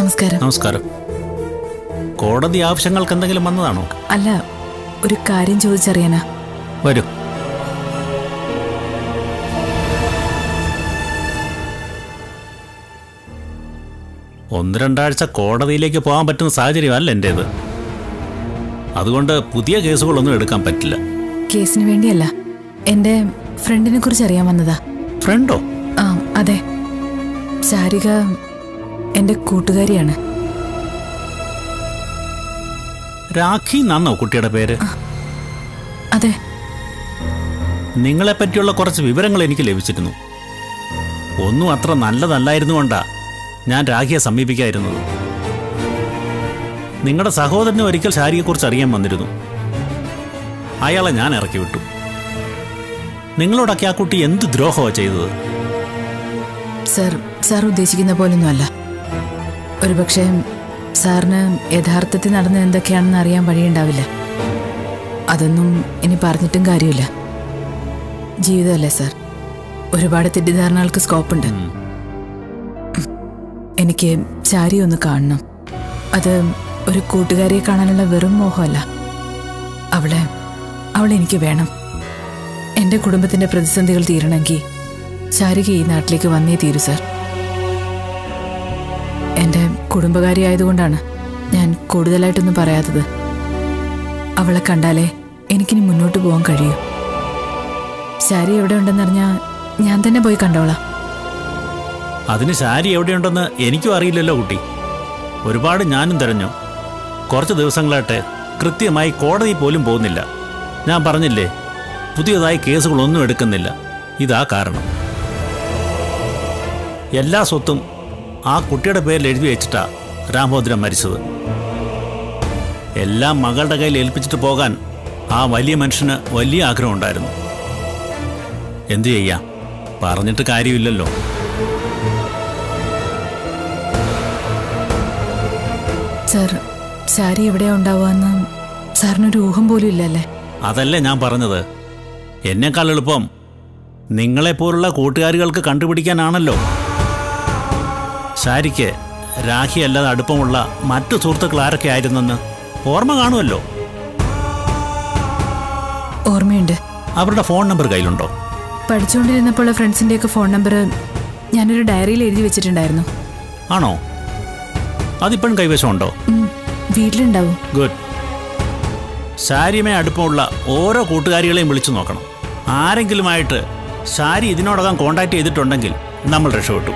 നമസ്കാരം നമസ്കാരം കോടതി ആവശ്യങ്ങൾക്ക് എന്തെങ്കിലും വന്നതാണോ അല്ല ഒരു കാര്യം ചോദിച്ചറിയാനാ വരൂ ഒന്ന് രണ്ടാഴ്ച കോടതിയിലേക്ക് പോകാൻ പറ്റുന്ന സാഹചര്യമല്ല എൻ്റേത് അതുകൊണ്ട് പുതിയ കേസുകളൊന്നും എടുക്കാൻ പറ്റില്ല കേസിന് വേണ്ടിയല്ല എന്റെ ഫ്രണ്ടിനെ കുറിച്ച് അറിയാൻ വന്നതാ ഫ്രണ്ടോ ആ അതെ ശാരിക എന്റെ കൂട്ടുകാരിയാണ് രാഖി എന്നാന്നോ കുട്ടിയുടെ പേര് അതെ നിങ്ങളെപ്പറ്റിയുള്ള കുറച്ച് വിവരങ്ങൾ എനിക്ക് ലഭിച്ചിരുന്നു ഒന്നും അത്ര നല്ലതല്ലായിരുന്നു കൊണ്ടാ ഞാൻ രാഖിയെ സമീപിക്കായിരുന്നത് നിങ്ങളുടെ സഹോദരനും ഒരിക്കൽ ശാരിയെക്കുറിച്ച് അറിയാൻ വന്നിരുന്നു അയാളെ ഞാൻ ഇറക്കി വിട്ടു നിങ്ങളോടൊക്കെ ആ കുട്ടി എന്ത് ദ്രോഹമാണ് ചെയ്തത് സർ സാർ ഉദ്ദേശിക്കുന്ന പോലൊന്നുമല്ല ഒരുപക്ഷെ സാറിന് യഥാർത്ഥത്തിൽ നടന്നത് എന്തൊക്കെയാണെന്ന് അറിയാൻ വഴിയുണ്ടാവില്ല അതൊന്നും ഇനി പറഞ്ഞിട്ടും കാര്യമില്ല ജീവിതമല്ലേ സാർ ഒരുപാട് തെറ്റിദ്ധാരണകൾക്ക് സ്കോപ്പുണ്ട് ഉം. എനിക്ക് ചാരി ഒന്ന് കാണണം അത് ഒരു കൂട്ടുകാരിയെ കാണാനുള്ള വെറും മോഹമല്ല അവളെ അവളെ എനിക്ക് വേണം എൻ്റെ കുടുംബത്തിൻ്റെ പ്രതിസന്ധികൾ തീരണമെങ്കിൽ ചാരിക ഈ നാട്ടിലേക്ക് വന്നേ തീരൂ സാർ എൻ്റെ കുടുംബകാരി ആയതുകൊണ്ടാണ് ഞാൻ കൂടുതലായിട്ടൊന്നും പറയാത്തത് അവളെ കണ്ടാലേ എനിക്കിനി മുന്നോട്ട് പോകാൻ കഴിയൂ ശാരി എവിടെ ഉണ്ടെന്നറിഞ്ഞാൽ ഞാൻ തന്നെ പോയി കണ്ടോളാം അതിന് ശാരി എവിടെയുണ്ടെന്ന് എനിക്കും അറിയില്ലല്ലോ കുട്ടി ഒരുപാട് ഞാനും തിരഞ്ഞു കുറച്ച് ദിവസങ്ങളായിട്ട് കൃത്യമായി കോടതി പോലും പോകുന്നില്ല ഞാൻ പറഞ്ഞില്ലേ പുതിയതായി കേസുകളൊന്നും എടുക്കുന്നില്ല ഇതാ കാരണം എല്ലാ സ്വത്തും ആ കുട്ടിയുടെ പേരിൽ എഴുതി വെച്ചിട്ടാ രാമഭദ്രൻ മരിച്ചത് എല്ലാം മകളുടെ കയ്യിൽ ഏൽപ്പിച്ചിട്ട് പോകാൻ ആ വലിയ മനുഷ്യന് വലിയ ആഗ്രഹമുണ്ടായിരുന്നു എന്തു ചെയ്യാം പറഞ്ഞിട്ട് കാര്യമില്ലല്ലോ സാർ ശാരി എവിടെയാ ഉണ്ടാവുകയെന്ന് സാറിനൊരു ഊഹം പോലും ഇല്ലല്ലേ അതല്ലേ ഞാൻ പറഞ്ഞത് എന്നെക്കാൾ എളുപ്പം നിങ്ങളെപ്പോലുള്ള കൂട്ടുകാരികൾക്ക് കണ്ടുപിടിക്കാനാണല്ലോ ശാരിക്ക് രാഖി അല്ലാതെ അടുപ്പമുള്ള മറ്റു സുഹൃത്തുക്കൾ ആരൊക്കെ ആയിരുന്നെന്ന് ഓർമ്മ കാണുമല്ലോ ഓർമ്മയുണ്ട് അവരുടെ ഫോൺ നമ്പർ കയ്യിലുണ്ടോ പഠിച്ചുകൊണ്ടിരുന്നപ്പോൾ ഫ്രണ്ട്സിൻ്റെയൊക്കെ ഫോൺ നമ്പർ ഞാനൊരു ഡയറിയിൽ എഴുതി വെച്ചിട്ടുണ്ടായിരുന്നു ആണോ അതിപ്പോഴും കൈവശമുണ്ടോ ഉം, വീട്ടിലുണ്ടാവും ഗുഡ് ശാരിയുമായി അടുപ്പമുള്ള ഓരോ കൂട്ടുകാരികളെയും വിളിച്ചു നോക്കണം ആരെങ്കിലുമായിട്ട് ശാരി ഇതിനോടകം കോണ്ടാക്ട് ചെയ്തിട്ടുണ്ടെങ്കിൽ നമ്മൾ രക്ഷപ്പെട്ടു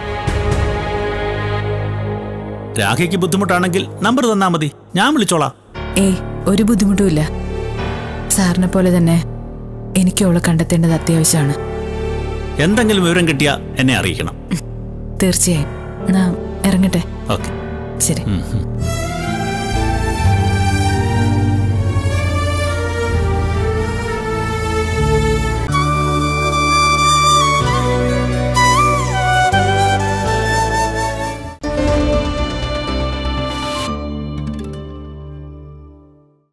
രാഖിക്ക് ബുദ്ധിമുട്ടാണെങ്കിൽ നമ്പർ തന്നാ മതി ഞാൻ വിളിച്ചോളാം ഏയ് ഒരു ബുദ്ധിമുട്ടുമില്ല സാറിനെ പോലെ തന്നെ എനിക്ക് അവളെ കണ്ടെത്തേണ്ടത് അത്യാവശ്യമാണ് എന്തെങ്കിലും വിവരം കിട്ടിയാൽ എന്നെ അറിയിക്കണം തീർച്ചയായും എന്നാ ഇറങ്ങട്ടെ ഓക്കെ ശരി ഉം, ഉം.